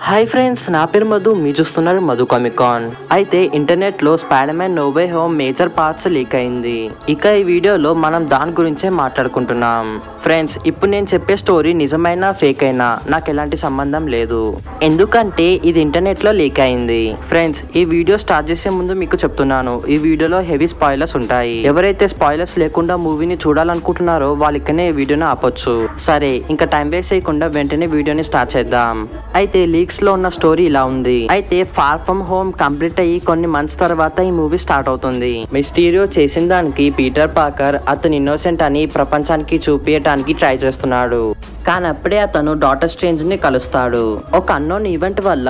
Hi friends నా పేరు మధు మీ చూస్తున్నారు మధు కామికాన్ అయితే ఇంటర్నెట్ లో Spider Man No Way Home major parts leak అయింది ఇక ఈ వీడియోలో మనం దాని గురించే మాట్లాడుకుంటున్నాం ఫ్రెండ్స్ ఇప్పుడు నేను చెప్పే స్టోరీ నిజమైన ఫేక్ అయినా నాకు ఎలాంటి సంబంధం లేదు ఎందుకంటే ఇది ఇంటర్నెట్ లో లీక్ అయింది ఫ్రెండ్స్ ఈ వీడియో స్టార్ట్ చేసే ముందు మీకు చెప్తున్నాను ఈ వీడియోలో హెవీ స్పాయిలర్స్ ఉంటాయి ఎవరైతే స్పాయిలర్స్ లేకుండా మూవీని చూడాలనుకుంటున్నారో వాళ్ళు ఇక్కడనే ఈ వీడియోని ఆపొచ్చు సరే ఇంకా టైం వేస్ట్ చేయకుండా వెంటనే వీడియోని స్టార్ట్ చేద్దాం అయితే లీక్స్ లో ఉన్న స్టోరీ ఇలా ఉంది అయితే ఫార్ ఫ్రమ్ హోమ్ కంప్లీట్ అయ్యి కొన్ని మంత్స్ తర్వాత ఈ మూవీ స్టార్ట్ అవుతుంది మిస్టీరియో చేసిన దానికి పీటర్ పాకర్ అతను ఇన్నోసెంట్ అని ప్రపంచానికి చూపించడానికి ట్రై చేస్తున్నాడు కానీ అప్పుడే అతను డాటర్ స్ట్రేంజ్ ని కలుస్తాడు ఒక అన్నోన్ ఈవెంట్ వల్ల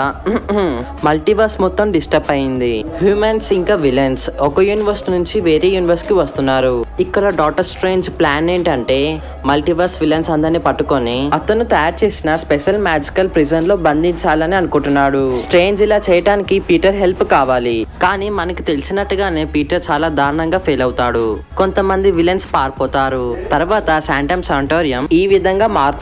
మల్టీవర్స్ మొత్తం డిస్టర్బ్ అయింది హ్యూమన్స్ ఇంకా విలన్స్ ఒక యూనివర్స్ నుంచి వేరే యూనివర్స్ కి వస్తున్నారు ఇక్కడ డాటర్ స్ట్రేంజ్ ప్లాన్ ఏంటంటే మల్టీవర్స్ విలన్స్ అందరిని పట్టుకొని అతను తయారు చేసిన స్పెషల్ మ్యాజికల్ ప్రిజన్ లో బంధించాలని అనుకుంటున్నాడు స్ట్రేంజ్ ఇలా చేయడానికి పీటర్ హెల్ప్ కావాలి కానీ మనకి తెలిసినట్టుగానే పీటర్ చాలా దారుణంగా ఫెయిల్ అవుతాడు కొంతమంది విలన్స్ పారిపోతారు తర్వాత శాంటమ్ సాంటోరియం ఈ విధంగా మారుతుంది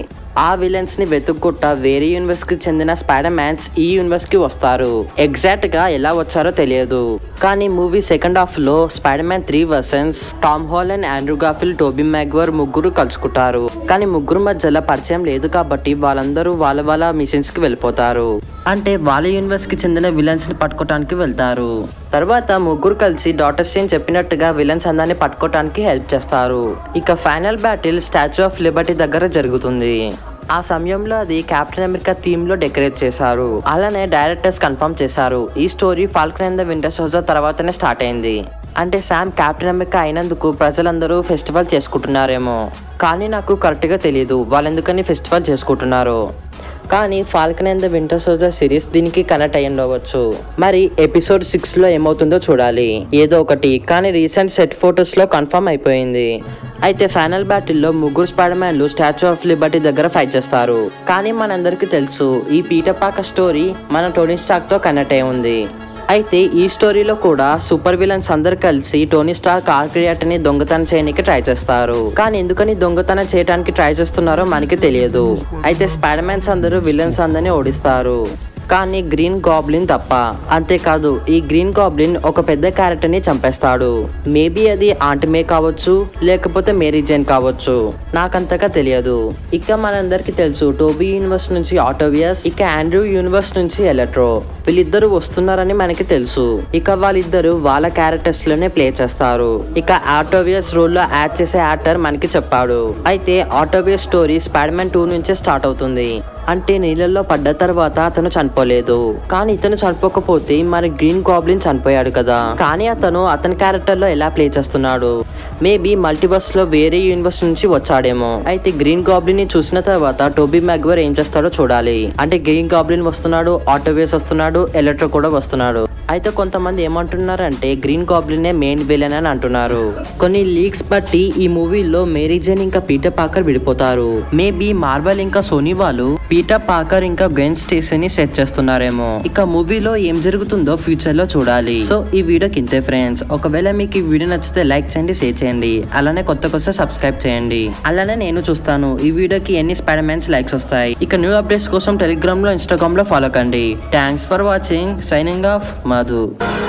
ఆ విలన్స్ ని వెతుక్కుంటా వేరే యూనివర్స్ కి చెందిన స్పైడర్ మ్యాన్స్ ఈ యూనివర్స్ కి వస్తారు ఎగ్జాక్ట్ గా ఎలా వచ్చారో తెలియదు కానీ మూవీ సెకండ్ హాఫ్ లో Spider Man three versions Tom హాల్ and Andrew Garfield Tobey Maguire ముగ్గురు కలుసుకుంటారు కానీ ముగ్గురు మధ్యలో పరిచయం లేదు కాబట్టి వాళ్ళందరూ వాళ్ళ వాళ్ళ మిషన్స్ కి వెళ్ళిపోతారు అంటే వాళ్ళ యూనివర్స్ కి చెందిన విలన్స్ ని పట్టుకోవడానికి వెళ్తారు తర్వాత ముగ్గురు కలిసి డాటర్ స్టేన్ చెప్పినట్టుగా విలన్స్ అందరిని పట్టుకోవడానికి హెల్ప్ చేస్తారు ఇక final battle Statue of Liberty దగ్గర జరుగుతుంది ఆ సమయంలో అది కెప్టెన్ అమెరికా థీమ్ లో డెకరేట్ చేశారు అలానే డైరెక్టర్స్ కన్ఫర్మ్ చేశారు ఈ story Falcon and the Winter Soldier తర్వాతనే స్టార్ట్ అయింది అంటే శామ్ కెప్టెన్ అమెరికా అయినందుకు ప్రజలందరూ ఫెస్టివల్ చేసుకుంటున్నారేమో కానీ నాకు కరెక్ట్గా తెలియదు వాళ్ళు ఎందుకని ఫెస్టివల్ చేసుకుంటున్నారు కానీ Falcon and the Winter Soldier series దీనికి కనెక్ట్ అయ్యి ఉండవచ్చు మరి ఎపిసోడ్ సిక్స్ లో ఏమవుతుందో చూడాలి ఏదో ఒకటి కానీ రీసెంట్ సెట్ ఫొటోస్ లో కన్ఫర్మ్ అయిపోయింది అయితే ఫైనల్ బ్యాటిల్లో ముగ్గురు స్పైడర్ మ్యాన్లు స్టాచ్యూ ఆఫ్ లిబర్టీ దగ్గర ఫైట్ చేస్తారు కానీ మనందరికీ తెలుసు ఈ పీటర్ పాక స్టోరీ మన టోనీ స్టాక్ తో కనెక్ట్ అయి ఉంది అయితే ఈ స్టోరీలో కూడా సూపర్ విలన్స్ అందరు కలిసి టోనీ స్టార్ కార్ క్రియేట్ ని దొంగతనం చేయడానికి ట్రై చేస్తారు కానీ ఎందుకని దొంగతనం చేయడానికి ట్రై చేస్తున్నారో మనకి తెలియదు అయితే స్పైడర్ మ్యాన్స్ అందరూ విలన్స్ అందరిని ఓడిస్తారు కానీ గ్రీన్ గాబ్లిన్ తప్ప అంతేకాదు ఈ గ్రీన్ గాబ్లిన్ ఒక పెద్ద క్యారెక్టర్ ని చంపేస్తాడు మేబీ అది ఆంట్ మే కావచ్చు లేకపోతే మేరీ జైన్ కావచ్చు నాకంతగా తెలియదు ఇక మనందరికి తెలుసు టోబీ యూనివర్స్ నుంచి ఆటోవియస్ ఇక ఆండ్రూ యూనివర్స్ నుంచి ఎలక్ట్రో వీళ్ళిద్దరు వస్తున్నారని మనకి తెలుసు ఇక వాళ్ళిద్దరు వాళ్ళ క్యారెక్టర్స్ లోనే ప్లే చేస్తారు ఇక ఆటోవియస్ రోల్ లో యాడ్ చేసే యాక్టర్ మనకి చెప్పాడు అయితే Octavius story Spider Man two నుంచే స్టార్ట్ అవుతుంది అంటే నీళ్ళల్లో పడ్డ తర్వాత అతను చనిపోలేదు కానీ ఇతను చనిపోకపోతే మరి గ్రీన్ గాబ్లిన్ చనిపోయాడు కదా కానీ అతను అతని క్యారెక్టర్ లో ఎలా ప్లే చేస్తున్నాడు మేబీ మల్టీవర్స్ లో వేరే యూనివర్స్ నుంచి వచ్చాడేమో అయితే గ్రీన్ గాబ్లిన్ ని చూసిన తర్వాత టోబీ మ్యాగ్వర్ ఏం చేస్తాడో చూడాలి అంటే గ్రీన్ గాబ్లిన్ వస్తున్నాడు ఆటోవేస్ వస్తున్నాడు ఎలక్ట్రో కూడా వస్తున్నాడు అయితే కొంతమంది ఏమంటున్నారంటే గ్రీన్ గాబ్లినే మెయిన్ విలన్ అని అంటున్నారు కొన్ని లీక్స్ బట్టి ఈ మూవీలో మేరీ జైన్ ఇంకా పీటర్ పాకర్ విడిపోతారు మేబీ మార్వెల్ ఇంకా సోనీ వాళ్ళు పీటర్ పాకర్ ఇంకా గెన్ స్టేసన్ ని సెట్ చేస్తున్నారేమో ఇక మూవీలో ఏం జరుగుతుందో ఫ్యూచర్ లో చూడాలి సో ఈ వీడియోకి ఇంతే ఫ్రెండ్స్ ఒకవేళ మీకు ఈ వీడియో నచ్చితే లైక్ చేయండి షేర్ చేయండి అలానే కొత్త కొత్త సబ్స్క్రైబ్ చేయండి అలానే నేను చూస్తాను ఈ వీడియోకి ఎన్ని స్పైడర్ మ్యాన్స్ లైక్స్ వస్తాయి ఇక న్యూ అప్డేట్స్ కోసం టెలిగ్రామ్ లో ఇన్స్టాగ్రామ్ లో ఫాలో కండి thanks for watching signing off Madhu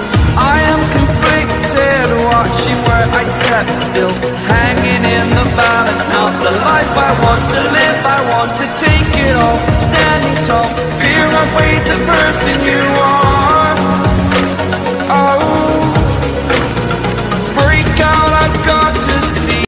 I am conflicted, watching where I step still, hanging in the balance. Not the life I want to live, I want to take it all, standing tall. Fear I'm waiting.